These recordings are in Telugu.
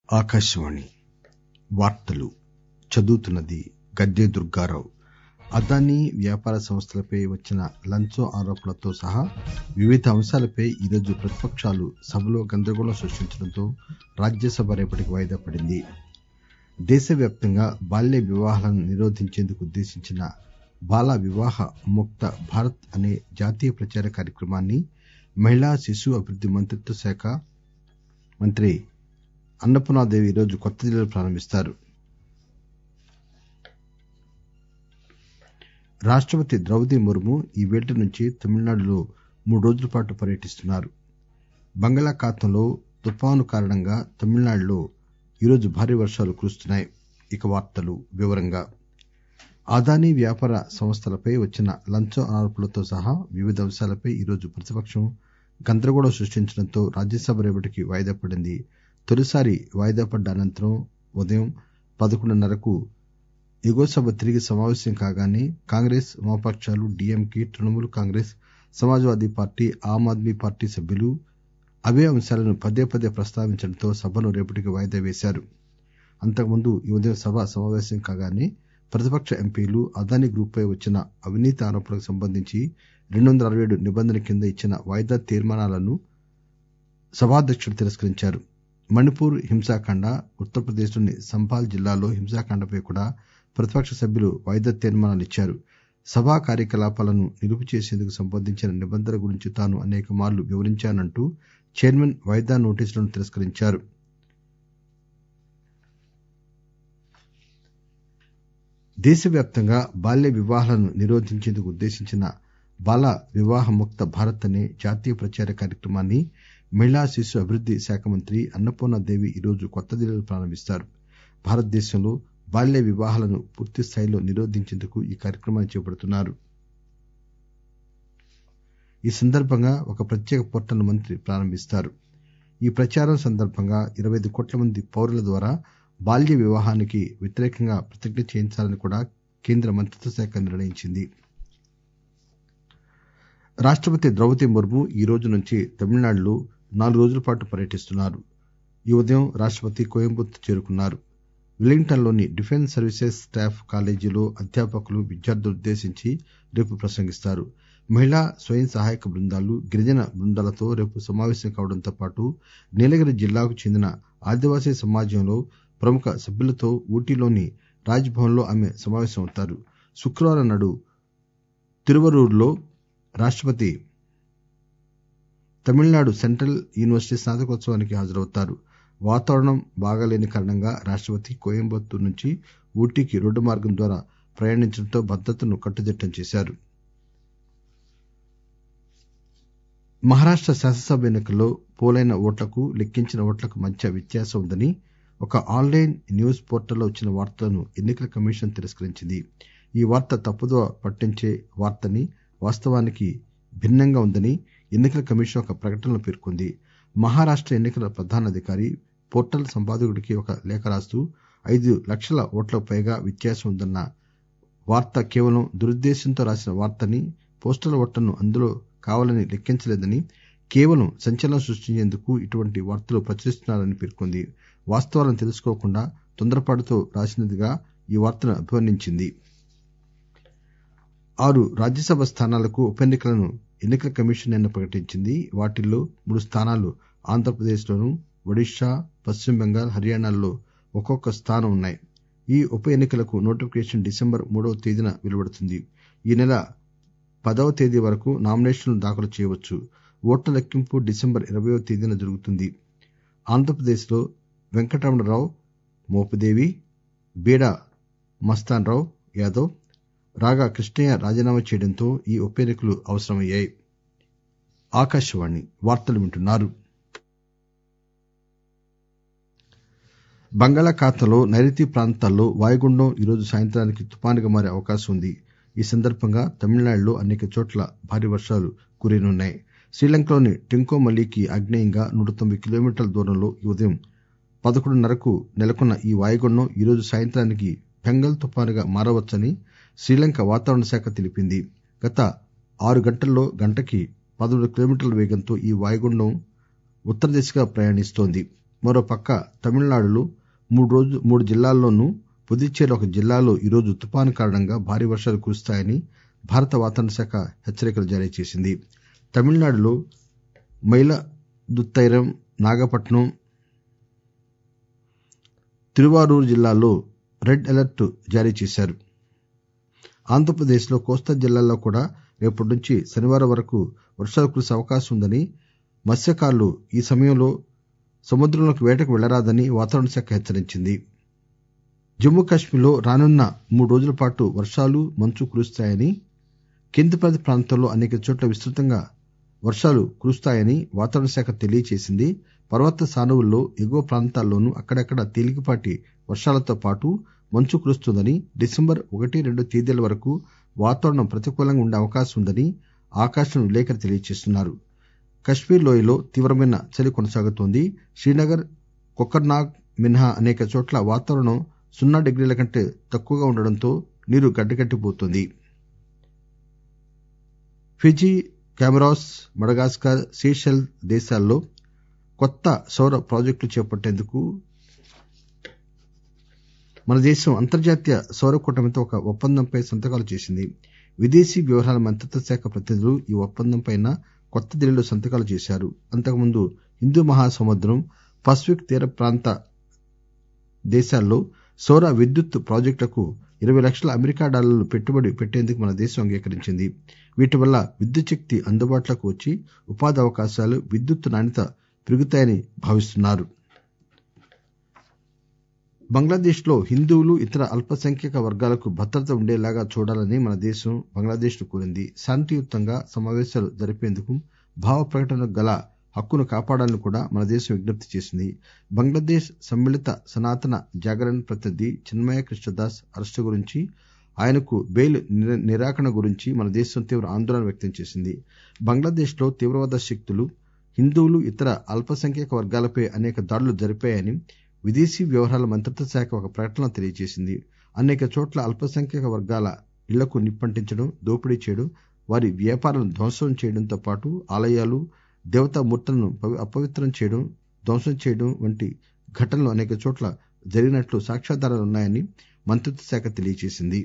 ఆకాశవాణి వార్తలు చదువుతున్నది గద్దె దుర్గారావు అదానీ వ్యాపార సంస్థలపై వచ్చిన లంచం ఆరోపణలతో సహా వివిధ అంశాలపై ఈరోజు ప్రతిపకాలు సభలో గందరగోళం సృష్టించడంతో రాజ్యసభ రేపటికి వాయిదా పడింది దేశవ్యాప్తంగా బాల్య వివాహాలను నిరోధించేందుకు ఉద్దేశించిన బాల వివాహ ముక్త భారత్ అనే జాతీయ ప్రచార కార్యక్రమాన్ని మహిళా శిశు అభివృద్ది మంత్రిత్వ శాఖ మంత్రి అన్నపూర్ణాదేవి ఈరోజు కొత్తదిల్లీలో ప్రారంభిస్తారు రాష్టపతి ద్రౌపది ముర్ము ఈ పేల్టి నుంచి తమిళనాడులో మూడు రోజుల పాటు పర్యటిస్తున్నారు బంగాళాఖాతంలో తుపాను కారణంగా తమిళనాడులో ఈరోజు భారీ వర్షాలు కురుస్తున్నాయి అదానీ వ్యాపార సంస్థలపై వచ్చిన లంచం ఆరోపణలతో సహా వివిధ అంశాలపై ఈరోజు ప్రతిపక్షం గందరగోళం సృష్టించడంతో రాజ్యసభ రేపటికి వాయిదా పడింది తొలిసారి వాయిదా పడ్డ అనంతరం ఉదయం పదకొండున్నరకు ఎగువ సభ తిరిగి సమావేశం కాగానే కాంగ్రెస్ వామపకాలు DMK Trinamool Congress Samajwadi party Aam Aadmi party సభ్యులు అవే అంశాలను పదే పదే ప్రస్తావించడంతో సభను రేపటికి వాయిదా వేశారు అంతకుముందు ఈ ఉదయం సభ సమావేశం కాగానే ప్రతిపక్ష ఎంపీలు అదానీ గ్రూప్ పై వచ్చిన అవినీతి ఆరోపణలకు సంబంధించి రెండు వందల అరవై ఏడు నిబంధన కింద ఇచ్చిన వాయిదా తీర్మానాలను సభాధ్యకుడు తిరస్కరించారు మణిపూర్ హింసాకాండ ఉత్తరప్రదేశ్ లోని సంబాల్ జిల్లాలో హింసాకాండపై కూడా ప్రతిపక్ష సభ్యులు వాయిదా తీర్మానాలిచ్చారు సభా కార్యకలాపాలను నిలుపు చేసేందుకు సంబంధించిన నిబంధనల గురించి తాను అనేక మార్లు వివరించానంటూ చైర్మన్ వాయిదా నోటీసులను తిరస్కరించారు దేశవ్యాప్తంగా బాల్య వివాహాలను నిరోధించేందుకు ఉద్దేశించిన బాల వివాహ ముక్త భారత్ అనే జాతీయ ప్రచార కార్యక్రమాన్ని మహిళా శిశు అభివృద్ది శాఖ మంత్రి అన్నపూర్ణాదేవి ఈరోజు కొత్తదిల్లీలో ప్రారంభిస్తారు భారతదేశంలో బాల్య వివాహాలను పూర్తిస్థాయిలో నిరోధించేందుకు ఈ కార్యక్రమాన్ని చేపడుతున్నారు ఈ సందర్బంగా ఒక ప్రత్యేక పోర్టల్ ను మంత్రి ప్రారంభిస్తారు ఈ ప్రచారం సందర్బంగా ఇరవై ఐదు కోట్ల మంది పౌరుల ద్వారా బాల్య వివాహానికి వ్యతిరేకంగా ప్రతిజ్ఞ చేయించాలని కూడా కేంద్ర మంత్రిత్వ శాఖ నిర్ణయించింది రాష్టపతి ద్రౌపది ముర్ము ఈ రోజు నుంచి తమిళనాడులో నాలుగు రోజుల పాటు పర్యటిస్తున్నారు ఈ ఉదయం రాష్టపతి కోయంబత్తూర్ చేరుకున్నారు వెల్లింగ్టన్ లోని డిఫెన్స్ సర్వీసెస్ స్టాఫ్ కాలేజీలో అధ్యాపకులు విద్యార్థులనుద్దేశించి రేపు ప్రసంగిస్తారు మహిళా స్వయం సహాయక బృందాలు గిరిజన బృందాలతో రేపు సమావేశం కావడంతో పాటు నీలగిరి జిల్లాకు చెందిన ఆదివాసీ సమాజంలో ప్రముఖ సభ్యులతో ఊటీలోని రాజ్ భవన్ లో ఆమె సమావేశమవుతారు శుక్రవారం నాడు తిరువరూర్లో రాష్టపతి తమిళనాడు సెంట్రల్ యూనివర్సిటీ స్నాతకోత్సవానికి హాజరవుతారు వాతావరణం బాగాలేని కారణంగా రాష్టపతి కోయంబత్తూర్ నుంచి ఊటీకి రోడ్డు మార్గం ద్వారా ప్రయాణించడంతో భద్రతను కట్టుదిట్టం చేశారు మహారాష్ట శాసనసభ ఎన్నికల్లో పోలైన ఓట్లకు లెక్కించిన ఓట్లకు మధ్య వ్యత్యాసం ఉందని ఒక ఆన్ లైన్ న్యూస్ పోర్టల్లో వచ్చిన వార్తలను ఎన్నికల కమిషన్ తిరస్కరించింది ఈ వార్త తప్పుదోవ పట్టించే వార్తని వాస్తవానికి భిన్నంగా ఉందని ఎన్నికల కమిషన్ ఒక ప్రకటనలో పేర్కొంది మహారాష్ట ఎన్నికల ప్రధానాధికారి పోర్టల్ సంపాదకుడికి ఒక లేఖ రాస్తూ ఐదు లక్షల ఓట్లకు పైగా వ్యత్యాసం ఉందన్న వార్త కేవలం దురుద్దేశంతో రాసిన వార్తని పోస్టల్ ఓట్లను అందులో కావాలని లెక్కించలేదని కేవలం సంచలనం సృష్టించేందుకు ఇటువంటి వార్తలు ప్రచురిస్తున్నారని పేర్కొంది వాస్తవాలను తెలుసుకోకుండా తొందరపాటుతో రాసినదిగా ఈ వార్తను అభివర్ణించింది ఆరు రాజ్యసభ స్థానాలకు ఉప ఎన్నికలను ఎన్నికల కమిషన్ నిన్న ప్రకటించింది వాటిల్లో మూడు స్థానాలు ఆంధ్రప్రదేశ్ లోను ఒడిశా పశ్చిమ బెంగాల్ హర్యానాల్లో ఒక్కొక్క స్థానం ఉన్నాయి ఈ ఉప ఎన్నికలకు నోటిఫికేషన్ డిసెంబర్ మూడవ తేదీన వెలువడుతుంది ఈ నెల పదవ తేదీ వరకు నామినేషన్లు దాఖలు చేయవచ్చు ఓట్ల లెక్కింపు డిసెంబర్ ఇరవయో తేదీన జరుగుతుంది ఆంధ్రప్రదేశ్ లో వెంకటరమణరావు మోపిదేవి బీడా మస్తాన్ రావు యాదవ్ రాగా కృష్ణయ్య రాజీనామా చేయడంతో ఈ ఉప ఎన్నికలు అవసరమయ్యాయి బంగాళాఖాతంలో నైరుతి ప్రాంతాల్లో వాయుగుండం ఈరోజు సాయంత్రానికి తుపానుగా మారే అవకాశం ఉంది ఈ సందర్బంగా తమిళనాడులో అనేక చోట్ల భారీ వర్షాలు కురియనున్నాయి శ్రీలంకలోని టెంకోమలీకి ఆగ్నేయంగా నూట తొంభై కిలోమీటర్ల దూరంలో ఈ ఉదయం పదకొండున్నరకు నెలకొన్న ఈ వాయుగుండం ఈరోజు సాయంత్రానికి పెంగల్ తుపానుగా మారవచ్చని శ్రీలంక వాతావరణ శాఖ తెలిపింది గత ఆరు గంటల్లో గంటకి పదమూడు కిలోమీటర్ల వేగంతో ఈ వాయుగుండం ఉత్తర దిశగా ప్రయాణిస్తోంది మరోపక్క తమిళనాడులో మూడు జిల్లాల్లోనూ పుదుచ్చేరి ఒక జిల్లాలో ఈరోజు తుపాను కారణంగా భారీ వర్షాలు కురుస్తాయని భారత వాతావరణ శాఖ హెచ్చరికలు జారీ చేసింది తమిళనాడులో మయిలదుత్తైరం నాగపట్నం తిరువారూర్ జిల్లాల్లో రెడ్ అలర్ట్ జారీ చేశారు ఆంధ్రప్రదేశ్ లో కోస్తా జిల్లాల్లో కూడా రేపటి నుంచి శనివారం వరకు వర్షాలు కురిసే అవకాశం ఉందని మత్స్యకారులు ఈ సమయంలో సముద్రంలోకి వేటకు వెళ్లరాదని వాతావరణ శాఖ హెచ్చరించింది జమ్మూ కశ్మీర్ లో రానున్న మూడు రోజుల పాటు వర్షాలు మంచు కురుస్తాయని కేంద్రపాలిత ప్రాంతాల్లో అనేక చోట్ల విస్తృతంగా వర్షాలు కురుస్తాయని వాతావరణ శాఖ తెలియజేసింది పర్వత సానువుల్లో ఎగువ ప్రాంతాల్లోనూ అక్కడక్కడా తేలికపాటి వర్షాలతో పాటు మంచు కురుస్తుందని డిసెంబర్ ఒకటి రెండు తేదీల వరకు వాతావరణం ప్రతికూలంగా ఉండే అవకాశం ఉందని ఆకాశవాణి విలేకరి తెలియజేస్తున్నారు కశ్మీర్ లోయలో తీవ్రమైన చలి కొనసాగుతోంది శ్రీనగర్ కొకర్నాగ్ మినహా అనేక చోట్ల వాతావరణం సున్నా డిగ్రీల కంటే తక్కువగా ఉండడంతో నీరు గడ్డకట్టిపోతోంది ఫిజీ కామరాస్ మడగాస్కర్ సీషెల్ దేశాల్లో కొత్త సౌర ప్రాజెక్టులు చేపట్టేందుకు మన దేశం అంతర్జాతీయ సౌర కూటమితో ఒక ఒప్పందంపై సంతకాలు చేసింది విదేశీ వ్యవహారాల మంత్రిత్వ శాఖ ప్రతినిధులు ఈ ఒప్పందంపై కొత్త ఢిల్లీలో సంతకాలు చేశారు అంతకుముందు హిందూ మహాసముద్రం పసిఫిక్ తీర ప్రాంత దేశాల్లో సౌర విద్యుత్ ప్రాజెక్టులకు ఇరవై లక్షల అమెరికా డాలర్లు పెట్టుబడి పెట్టేందుకు మన దేశం అంగీకరించింది వీటి వల్ల విద్యుత్ శక్తి అందుబాటులోకి వచ్చి ఉపాధి అవకాశాలు విద్యుత్ నాణ్యత పెరుగుతాయని భావిస్తున్నారు బంగ్లాదేశ్ లో హిందువులు ఇతర అల్పసంఖ్యాక వర్గాలకు భద్రత ఉండేలాగా చూడాలని మన దేశం బంగ్లాదేశ్ ను కోరింది శాంతియుతంగా సమావేశాలు జరిపేందుకు భావ ప్రకటనకు గల హక్కును కాపాడాలని కూడా మన దేశం విజ్ఞప్తి చేసింది బంగ్లాదేశ్ సమ్మిళిత సనాతన జాగరణ్ ప్రతినిధి చిన్మయ కృష్ణదాస్ అరెస్టు గురించి ఆయనకు బెయిల్ నిరాకరణ గురించి మన దేశం తీవ్ర ఆందోళన వ్యక్తం చేసింది బంగ్లాదేశ్ లో తీవ్రవాద శక్తులు హిందువులు ఇతర అల్పసంఖ్యాక వర్గాలపై అనేక దాడులు జరిపాయని విదేశీ వ్యవహారాల మంత్రిత్వ శాఖ ఒక ప్రకటనలో తెలియజేసింది అనేక చోట్ల అల్పసంఖ్యాక వర్గాల ఇళ్లకు నిప్పంటించడం దోపిడీ చేయడం వారి వ్యాపారాలను ధ్వంసం చేయడంతో పాటు ఆలయాలు దేవతామూర్తులను అపవిత్రం చేయడం ధ్వంసం చేయడం వంటి ఘటనలు అనేక చోట్ల జరిగినట్లు సాక్ష్యాధారాలున్నాయని మంత్రిత్వ శాఖ తెలియజేసింది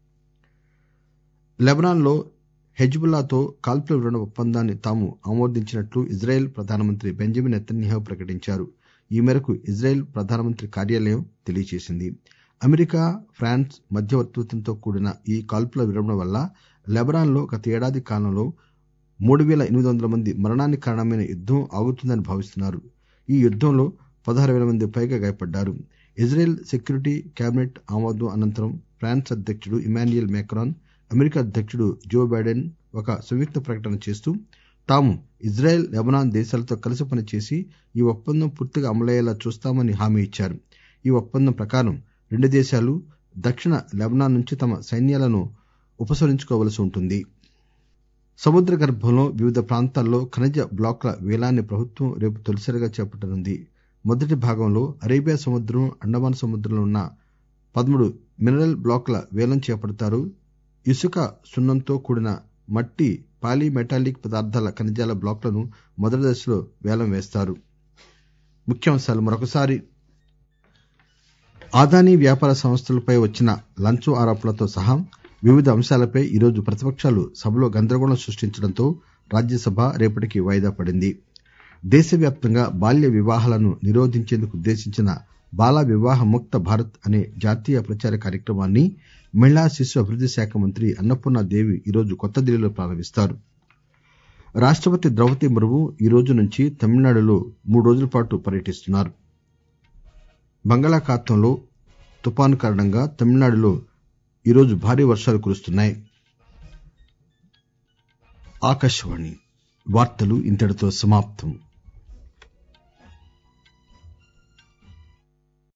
లెబనాన్ లో హెజ్బుల్లాతో కాల్పుల విరమణ ఒప్పందాన్ని తాము ఆమోదించినట్లు ఇజ్రాయెల్ ప్రధానమంత్రి బెంజమిన్ నెతన్యాహు ప్రకటించారు ఈ మేరకు ఇజ్రాయెల్ ప్రధానమంత్రి కార్యాలయం తెలియజేసింది అమెరికా ఫ్రాన్స్ మధ్యవర్తిత్వంతో కూడిన ఈ కాల్పుల విరమణ వల్ల లెబనాన్ లో గత ఏడాది కాలంలో మూడు పేల ఎనిమిది వందల మంది మరణానికి కారణమైన యుద్దం ఆగుతుందని భావిస్తున్నారు ఈ యుద్దంలో పదహారు పేల మంది పైగా గాయపడ్డారు ఇజ్రాయెల్ సెక్యూరిటీ కేబినెట్ ఆమోదం అనంతరం ఫ్రాన్స్ అధ్యకుడు ఇమాన్యుయల్ మాక్రాన్ అమెరికా అధ్యకుడు జో బైడెన్ ఒక సంయుక్త ప్రకటన చేస్తూ తాము ఇజ్రాయెల్ లెబనాన్ దేశాలతో కలిసి పనిచేసి ఈ ఒప్పందం పూర్తిగా అమలయ్యేలా చూస్తామని హామీ ఇచ్చారు ఈ ఒప్పందం ప్రకారం రెండు దేశాలు దక్షిణ లెబనాన్ నుంచి తమ సైన్యాలను ఉపసంహరించుకోవలసి ఉంటుంది సముద్ర గర్భంలో వివిధ ప్రాంతాల్లో ఖనిజ బ్లాకుల వేలాన్ని ప్రభుత్వం రేపు తొలిసారిగా చేపట్టనుంది మొదటి భాగంలో అరేబియా సముద్రం అండమాన్ సముద్రంలో ఉన్న పదమూడు మినరల్ బ్లాకుల వేలం చేపడతారు ఇసుక సున్నంతో కూడిన మట్టి పాలీమెటాలిక్ పదార్థాల ఖనిజాల బ్లాకులను మొదటి దశలో వేలం వేస్తారు ముఖ్యాంశాలు మరొకసారి అదానీ వ్యాపార సంస్థలపై వచ్చిన లంచం ఆరోపణలతో సహా వివిధ అంశాలపై ఈరోజు ప్రతిపక్షాలు సభలో గందరగోళం సృష్టించడంతో రాజ్యసభ రేపటికి వాయిదా పడింది దేశవ్యాప్తంగా బాల్య వివాహాలను నిరోధించేందుకు ఉద్దేశించిన బాల వివాహ ముక్త భారత్ అనే జాతీయ ప్రచార కార్యక్రమాన్ని మహిళా శిశు అభివృద్ది శాఖ మంత్రి అన్నపూర్ణ దేవి ఈరోజు కొత్త ఢిల్లీలో ప్రారంభిస్తారు రాష్టపతి ద్రౌపది ముర్ము ఈ రోజు నుంచి తమిళనాడులో మూడు రోజుల పాటు పర్యటిస్తున్నారు బంగాళాఖాతంలో తుపాను కారణంగా తమిళనాడులో ఈరోజు భారీ వర్షాలు కురుస్తున్నాయి ఆకాశవాణి వార్తలు ఇంతటితో సమాప్తం